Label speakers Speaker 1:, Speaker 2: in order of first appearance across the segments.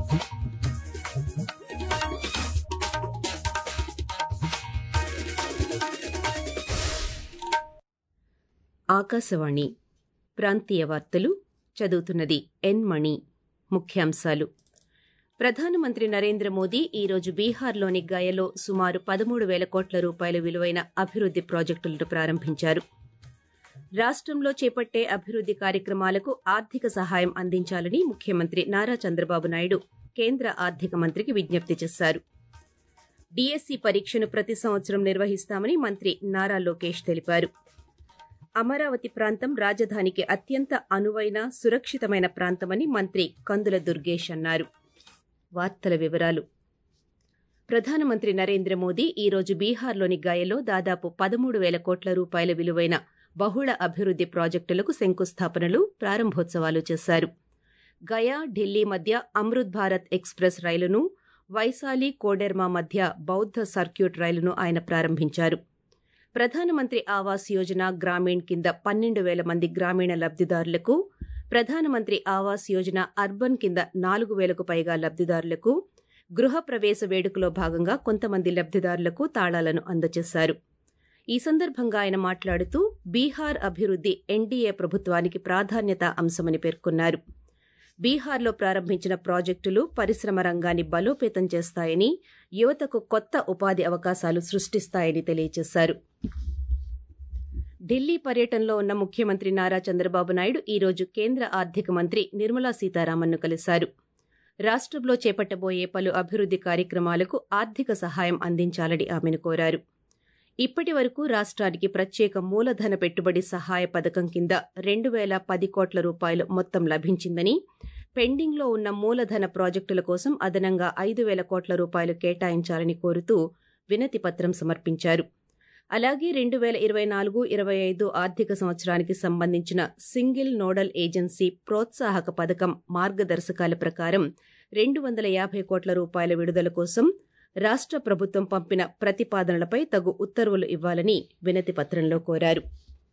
Speaker 1: ఆకాశవాణి ప్రాంతీయ వార్తలు చదువుతున్నది ఎన్ మణి ముఖ్యాంశాలు ప్రధానమంత్రి నరేంద్ర మోదీ ఈరోజు బీహార్లోని గయలో సుమారు పదమూడు వేల కోట్ల రూపాయల విలువైన అభివృద్ది ప్రాజెక్టులను ప్రారంభించారు రాష్టంలో చేపట్టే అభివృద్ది కార్యక్రమాలకు ఆర్థిక సహాయం అందించాలని ముఖ్యమంత్రి నారా చంద్రబాబు నాయుడు కేంద్ర ఆర్థిక మంత్రికి విజ్ఞప్తి చేశారు డీఎస్సీ పరీక్షను ప్రతి సంవత్సరం నిర్వహిస్తామని మంత్రి నారా లోకేష్ తెలిపారు అమరావతి ప్రాంతం రాజధానికి అత్యంత అనువైన సురక్షితమైన ప్రాంతమని మంత్రి కందుల దుర్గేష్ అన్నారు వార్తల వివరాలు ప్రధానమంత్రి నరేంద్ర మోదీ ఈరోజు బీహార్లోని గయలో దాదాపు పదమూడు వేల కోట్ల రూపాయల విలువైన బహుళ అభివృద్ది ప్రాజెక్టులకు శంకుస్థాపనలు ప్రారంభోత్సవాలు చేశారు గయా ఢిల్లీ మధ్య అమృత్ భారత్ ఎక్స్ప్రెస్ రైలును వైశాలి కోడెర్మా మధ్య బౌద్ధ సర్క్యూట్ రైలును ఆయన ప్రారంభించారు ప్రధానమంత్రి ఆవాస్ యోజన గ్రామీణ్ కింద పన్నెండు వేల మంది గ్రామీణ లబ్దిదారులకు ప్రధానమంత్రి ఆవాస్ యోజన అర్బన్ కింద నాలుగు వేలకు పైగా లబ్దిదారులకు గృహ ప్రవేశ వేడుకలో భాగంగా కొంతమంది లబ్దిదారులకు తాళాలను అందజేశారు ఈ సందర్భంగా ఆయన మాట్లాడుతూ బీహార్ అభివృద్ది ఎన్డీఏ ప్రభుత్వానికి ప్రాధాన్యత అంశమని పేర్కొన్నారు బీహార్లో ప్రారంభించిన ప్రాజెక్టులు పరిశ్రమ రంగాన్ని బలోపేతం చేస్తాయని యువతకు కొత్త ఉపాధి అవకాశాలు సృష్టిస్తాయని తెలియజేశారు ఢిల్లీ పర్యటనలో ఉన్న ముఖ్యమంత్రి నారా చంద్రబాబు నాయుడు ఈ రోజు కేంద్ర ఆర్థిక మంత్రి నిర్మలా సీతారామన్ను కలిశారు రాష్టంలో చేపట్టబోయే పలు అభివృద్ది కార్యక్రమాలకు ఆర్థిక సహాయం అందించాలని ఆమెను కోరారు ఇప్పటి వరకు రాష్ట్రానికి ప్రత్యేక మూలధన పెట్టుబడి సహాయ పథకం కింద రెండు వేల పది కోట్ల రూపాయలు మొత్తం లభించిందని పెండింగ్లో ఉన్న మూలధన ప్రాజెక్టుల కోసం అదనంగా ఐదు వేల కోట్ల రూపాయలు కేటాయించాలని కోరుతూ వినతి పత్రం సమర్పించారు అలాగే రెండు వేల ఇరవై నాలుగు ఇరవై ఐదు ఆర్థిక సంవత్సరానికి సంబంధించిన సింగిల్ నోడల్ ఏజెన్సీ ప్రోత్సాహక పథకం మార్గదర్శకాల ప్రకారం రెండు వందల యాభై కోట్ల రూపాయల విడుదల కోసం రాష్ట్ర ప్రభుత్వం పంపిన ప్రతిపాదనలపై తగు ఉత్తర్వులు ఇవ్వాలని వినతి పత్రంలో కోరారు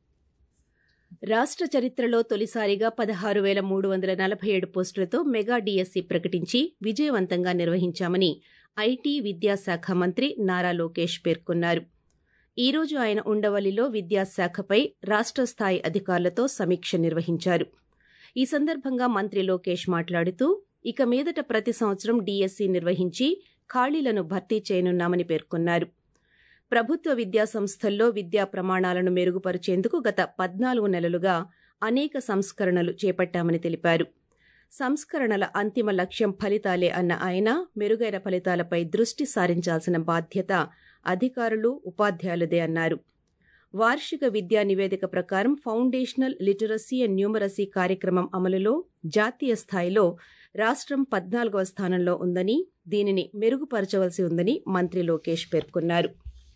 Speaker 1: రాష్ట్ర చరిత్రలో తొలిసారిగా పదహారు వేల మూడు వందల నలభై ఏడు పోస్టులతో మెగా డీఎస్సీ ప్రకటించి విజయవంతంగా నిర్వహించామని ఐటీ విద్యాశాఖ మంత్రి నారా లోకేష్ పేర్కొన్నారు ఈ రోజు ఆయన ఉండవల్లిలో విద్యాశాఖపై రాష్ట్ర స్థాయి అధికారులతో సమీక్ష నిర్వహించారు ఈ సందర్భంగా మంత్రి లోకేష్ మాట్లాడుతూ ఇక మీదట ప్రతి సంవత్సరం డీఎస్సీ నిర్వహించి ఖాళీలను భర్తీ చేయనున్నామని పేర్కొన్నారు ప్రభుత్వ విద్యా సంస్థల్లో విద్యా ప్రమాణాలను మెరుగుపరిచేందుకు గత పద్నాలుగు నెలలుగా అనేక సంస్కరణలు చేపట్టామని తెలిపారు సంస్కరణల అంతిమ లక్ష్యం ఫలితాలే అన్న ఆయన మెరుగైన ఫలితాలపై దృష్టి సారించాల్సిన బాధ్యత అధికారులు ఉపాధ్యాయులదే అన్నారు వార్షిక విద్యా నివేదిక ప్రకారం ఫౌండేషనల్ లిటరసీ అండ్ న్యూమరసీ కార్యక్రమం అమలులో జాతీయ స్థాయిలో రాష్ట్రం పద్నాలుగవ స్థానంలో ఉందని దీనిని మెరుగుపరచవలసి ఉందని మంత్రి లోకేష్ పేర్కొన్నారు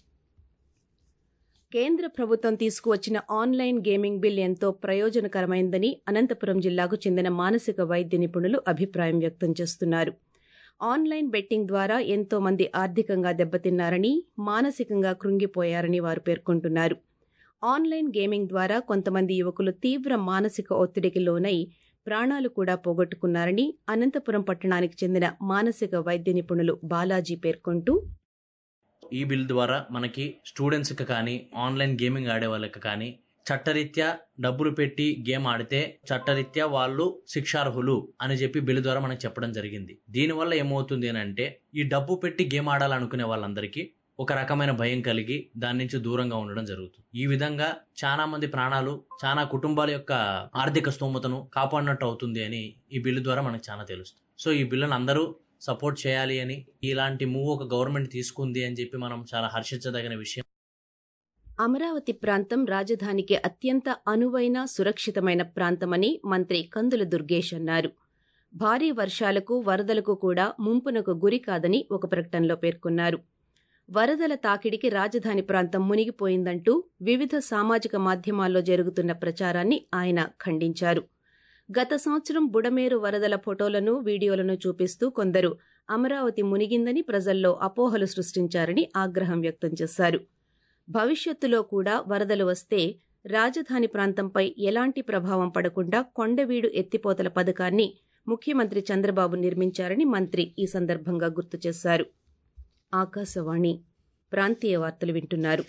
Speaker 1: కేంద్ర ప్రభుత్వం తీసుకువచ్చిన ఆన్లైన్ గేమింగ్ బిల్ ఎంతో ప్రయోజనకరమైందని అనంతపురం జిల్లాకు చెందిన మానసిక వైద్య నిపుణులు అభిప్రాయం వ్యక్తం చేస్తున్నారు ఆన్లైన్ బెట్టింగ్ ద్వారా ఎంతో మంది ఆర్థికంగా దెబ్బతిన్నారని మానసికంగా కృంగిపోయారని వారు పేర్కొంటున్నారు ఆన్లైన్ గేమింగ్ ద్వారా కొంతమంది యువకులు తీవ్ర మానసిక ఒత్తిడికి లోనై ప్రాణాలు కూడా పోగొట్టుకున్నారని అనంతపురం పట్టణానికి చెందిన మానసిక వైద్య నిపుణులు బాలాజీ పేర్కొంటూ
Speaker 2: ఈ బిల్ ద్వారా మనకి స్టూడెంట్స్కి కానీ ఆన్లైన్ గేమింగ్ ఆడే వాళ్ళకి కానీ చట్టరీత్యా డబ్బులు పెట్టి గేమ్ ఆడితే చట్టరీత్యా వాళ్ళు శిక్షార్హులు అని చెప్పి బిల్లు ద్వారా మనకు చెప్పడం జరిగింది దీనివల్ల ఏమవుతుంది అని అంటే ఈ డబ్బు పెట్టి గేమ్ ఆడాలనుకునే వాళ్ళందరికీ ఒక రకమైన భయం కలిగి దాని నుంచి దూరంగా ఉండడం జరుగుతుంది ఈ విధంగా చాలా మంది ప్రాణాలు చాలా కుటుంబాల యొక్క ఆర్థిక స్తోమతను కాపాడినట్టు అవుతుంది అని ఈ బిల్లు ద్వారా మనకు చాలా తెలుస్తుంది సో ఈ బిల్లును అందరూ సపోర్ట్ చేయాలి అని ఇలాంటి మూవ్ ఒక గవర్నమెంట్ తీసుకుంది అని చెప్పి మనం చాలా హర్షించదగిన విషయం
Speaker 1: అమరావతి ప్రాంతం రాజధానికి అత్యంత అనువైన సురక్షితమైన ప్రాంతమని మంత్రి కందుల దుర్గేష్ అన్నారు భారీ వర్షాలకు వరదలకు కూడా ముంపునకు గురి కాదని ఒక ప్రకటనలో పేర్కొన్నారు వరదల తాకిడికి రాజధాని ప్రాంతం మునిగిపోయిందంటూ వివిధ సామాజిక మాధ్యమాల్లో జరుగుతున్న ప్రచారాన్ని ఆయన ఖండించారు గత సంవత్సరం బుడమేరు వరదల ఫోటోలను వీడియోలను చూపిస్తూ కొందరు అమరావతి మునిగిందని ప్రజల్లో అపోహలు సృష్టించారని ఆగ్రహం వ్యక్తం చేశారు భవిష్యత్తులో కూడా వరదలు వస్తే రాజధాని ప్రాంతంపై ఎలాంటి ప్రభావం పడకుండా కొండవీడు ఎత్తిపోతల పథకాన్ని ముఖ్యమంత్రి చంద్రబాబు నిర్మించారని మంత్రి ఈ సందర్భంగా గుర్తు చేశారు ఆకాశవాణి ప్రాంతీయ వార్తలు వింటున్నారు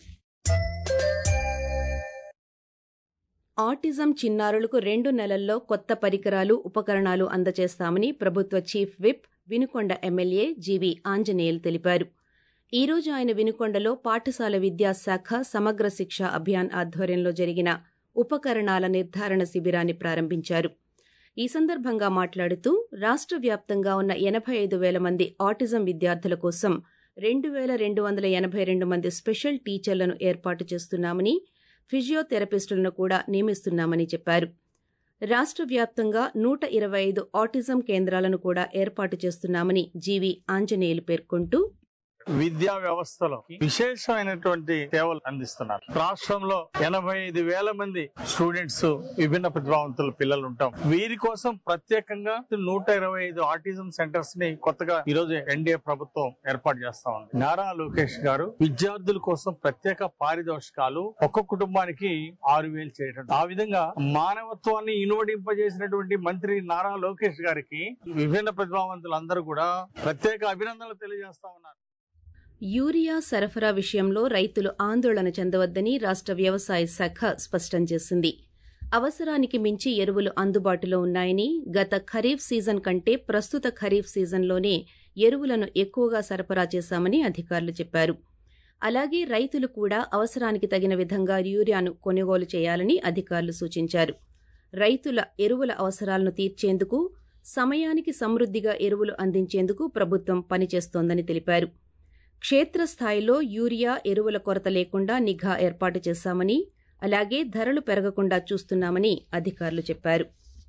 Speaker 1: ఆటిజం చిన్నారులకు రెండు నెలల్లో కొత్త పరికరాలు ఉపకరణాలు అందజేస్తామని ప్రభుత్వ chief whip Vinukonda MLA GV Anjaneyulu తెలిపారు ఈ రోజు ఆయన వినుకొండలో పాఠశాల విద్యాశాఖ సమగ్ర శిక్ష అభియాన్ ఆధ్వర్యంలో జరిగిన ఉపకరణాల నిర్ధారణ శిబిరాన్ని ప్రారంభించారు ఈ సందర్భంగా మాట్లాడుతూ రాష్ట్ర వ్యాప్తంగా ఉన్న ఎనభై ఐదు వేల మంది ఆటిజం విద్యార్థుల కోసం రెండు వేల రెండు వందల ఎనభై రెండు మంది స్పెషల్ టీచర్లను ఏర్పాటు చేస్తున్నామని ఫిజియోథెరపిస్టులను కూడా నియమిస్తున్నామని చెప్పారు రాష్ట్ర వ్యాప్తంగా నూట ఇరవై ఐదు ఆటిజం కేంద్రాలను కూడా ఏర్పాటు చేస్తున్నామని జీవి ఆంజనేయులు పేర్కొంటూ
Speaker 3: విద్యా వ్యవస్థలో విశేషమైనటువంటి సేవలు అందిస్తున్నారు రాష్ట్రంలో ఎనభై ఐదు వేల మంది స్టూడెంట్స్ విభిన్న ప్రతిభావంతుల పిల్లలు ఉంటాం వీరి కోసం ప్రత్యేకంగా నూట ఇరవై ఐదు ఆటిజం సెంటర్స్ ని కొత్తగా ఈ రోజు ఎన్డీఏ ప్రభుత్వం ఏర్పాటు చేస్తా ఉంది నారా లోకేష్ గారు విద్యార్థుల కోసం ప్రత్యేక పారితోషికాలు ఒక్క కుటుంబానికి ఆరు వేలు చేయడం ఆ విధంగా మానవత్వాన్ని ఇనువడింపజేసినటువంటి మంత్రి నారా లోకేష్ గారికి విభిన్న ప్రతిభావంతులందరూ కూడా ప్రత్యేక అభినందనలు తెలియజేస్తా ఉన్నారు
Speaker 1: యూరియా సరఫరా విషయంలో రైతులు ఆందోళన చెందవద్దని రాష్ట్ర వ్యవసాయ శాఖ స్పష్టం చేసింది అవసరానికి మించి ఎరువులు అందుబాటులో ఉన్నాయని గత ఖరీఫ్ సీజన్ కంటే ప్రస్తుత ఖరీఫ్ సీజన్లోనే ఎరువులను ఎక్కువగా సరఫరా చేశామని అధికారులు చెప్పారు అలాగే రైతులు కూడా అవసరానికి తగిన విధంగా యూరియాను కొనుగోలు చేయాలని అధికారులు సూచించారు రైతుల ఎరువుల అవసరాలను తీర్చేందుకు సమయానికి సమృద్దిగా ఎరువులు అందించేందుకు ప్రభుత్వం పనిచేస్తోందని తెలిపారు క్షేత్రస్థాయిలో యూరియా ఎరువుల కొరత లేకుండా నిఘా ఏర్పాటు చేశామని అలాగే ధరలు పెరగకుండా చూస్తున్నామని అధికారులు చెప్పారు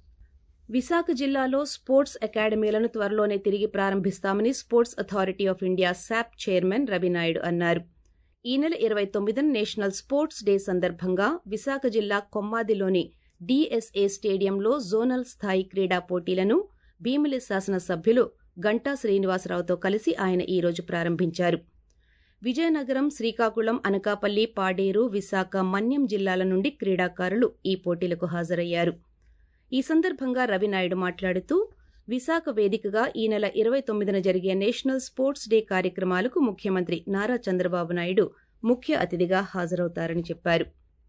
Speaker 1: విశాఖ జిల్లాలో స్పోర్ట్స్ అకాడమీలను త్వరలోనే తిరిగి ప్రారంభిస్తామని sports authority of India SAAP chairman Ravinaidu అన్నారు ఈ నెల ఇరవై తొమ్మిదిన నేషనల్ స్పోర్ట్స్ డే సందర్భంగా విశాఖ జిల్లా కొమ్మాదిలోని డిఎస్ఏ స్టేడియంలో జోనల్ స్థాయి క్రీడా పోటీలను భీమిలి శాసనసభ్యులు గంటా శ్రీనివాసరావుతో కలిసి ఆయన ఈ రోజు ప్రారంభించారు విజయనగరం శ్రీకాకుళం అనకాపల్లి పాడేరు విశాఖ మన్యం జిల్లాల నుండి క్రీడాకారులు ఈ పోటీలకు హాజరయ్యారు ఈ సందర్భంగా రవినాయుడు మాట్లాడుతూ విశాఖ వేదికగా ఈ నెల ఇరవై తొమ్మిదిన జరిగే నేషనల్ స్పోర్ట్స్ డే కార్యక్రమాలకు ముఖ్యమంత్రి నారా చంద్రబాబు నాయుడు ముఖ్య అతిథిగా హాజరవుతారని చెప్పారు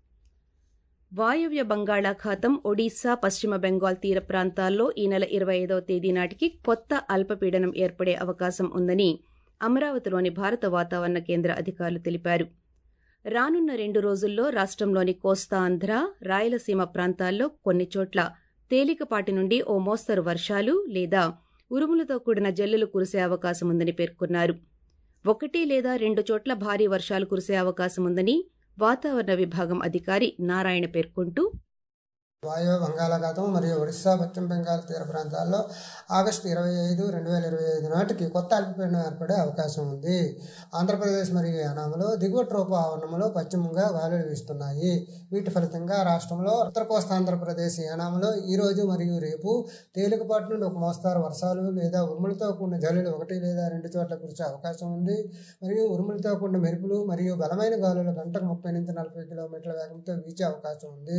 Speaker 1: వాయవ్య బంగాళాఖాతం ఒడిశా పశ్చిమ బెంగాల్ తీర ప్రాంతాల్లో ఈ నెల ఇరవై ఐదవ తేదీ నాటికి కొత్త అల్పపీడనం ఏర్పడే అవకాశం ఉందని అమరావతిలోని భారత వాతావరణ కేంద్ర అధికారులు తెలిపారు రానున్న రెండు రోజుల్లో రాష్ట్రంలోని కోస్తా ఆంధ్ర రాయలసీమ ప్రాంతాల్లో కొన్ని చోట్ల తేలికపాటి నుండి ఓ మోస్తరు వర్షాలు లేదా ఉరుములతో కూడిన జల్లులు కురిసే అవకాశం ఉందని పేర్కొన్నారు ఒకటి లేదా రెండు చోట్ల భారీ వర్షాలు కురిసే అవకాశం ఉందని వాతావరణ విభాగం అధికారి నారాయణ పేర్కొంటూ
Speaker 4: వాయువ్య బంగాళాఖాతం మరియు ఒడిశా పశ్చిమ బెంగాల్ తీర ప్రాంతాల్లో ఆగస్టు ఇరవై ఐదు రెండు వేల ఇరవై ఐదు నాటికి కొత్త అల్పపీడనం ఏర్పడే అవకాశం ఉంది ఆంధ్రప్రదేశ్ మరియు యానాంలో దిగువ ట్రోపు ఆవరణంలో పశ్చిమంగా గాలులు వీస్తున్నాయి వీటి ఫలితంగా రాష్ట్రంలో ఉత్తర కోస్తాంధ్రప్రదేశ్ యానాంలో ఈ రోజు మరియు రేపు తేలికపాటి నుండి ఒక మోస్తారు వర్షాలు లేదా ఉరుములతో కూడిన జల్లులు ఒకటి లేదా రెండు చోట్ల కురిసే అవకాశం ఉంది మరియు ఉరుములతో కూడిన మెరుపులు మరియు బలమైన గాలులు గంటకు ముప్పై నుంచి నలభై కిలోమీటర్ల వేగంతో వీచే అవకాశం ఉంది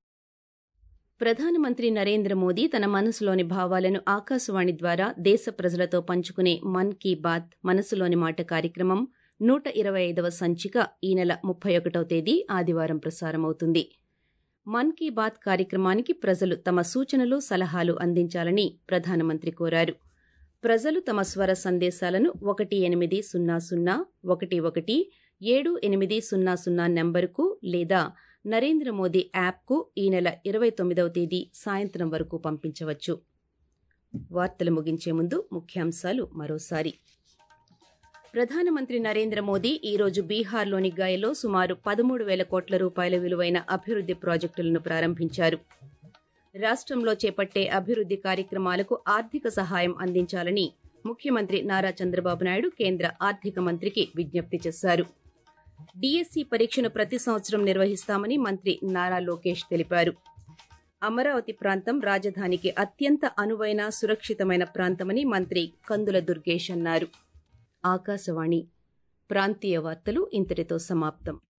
Speaker 1: ప్రధానమంత్రి నరేంద్ర మోదీ తన మనసులోని భావాలను ఆకాశవాణి ద్వారా దేశ ప్రజలతో పంచుకునే మన్ కీ బాత్ మనసులోని మాట కార్యక్రమం నూట ఇరవై ఐదవ సంచిక ఈ నెల ముప్పై ఒకటవ తేదీ ఆదివారం ప్రసారమవుతుంది మన్ కీ బాత్ కార్యక్రమానికి ప్రజలు తమ సూచనలు సలహాలు అందించాలని ప్రధానమంత్రి కోరారు ప్రజలు తమ స్వర సందేశాలను ఒకటి ఎనిమిది సున్నా సున్నా ఒకటి ఒకటి ఏడు ఎనిమిది సున్నా సున్నా నెంబరుకు లేదా నరేంద్ర మోదీ యాప్కు ఈ నెల ఇరవై తొమ్మిదవ తేదీ సాయంత్రం వరకు పంపించవచ్చు వార్తలు ముగించే ముందు ముఖ్యాంశాలు మరోసారి ప్రధానమంత్రి నరేంద్ర మోదీ ఈ రోజు బీహార్లోని గయలో సుమారు పదమూడు వేల కోట్ల రూపాయల విలువైన అభివృద్ది ప్రాజెక్టులను ప్రారంభించారు రాష్ట్రంలో చేపట్టే అభివృద్ది కార్యక్రమాలకు ఆర్థిక సహాయం అందించాలని ముఖ్యమంత్రి నారా చంద్రబాబు నాయుడు కేంద్ర ఆర్థిక మంత్రికి విజ్ఞప్తి చేశారు డిఎస్సి పరీక్షను ప్రతి సంవత్సరం నిర్వహిస్తామని మంత్రి నారా లోకేష్ తెలిపారు అమరావతి ప్రాంతం రాజధానికి అత్యంత అనువైన సురక్షితమైన ప్రాంతమని మంత్రి కందుల దుర్గేష్ అన్నారు ఆకాశవాణి ప్రాంతీయ వార్తలు ఇంతటితో సమాప్తం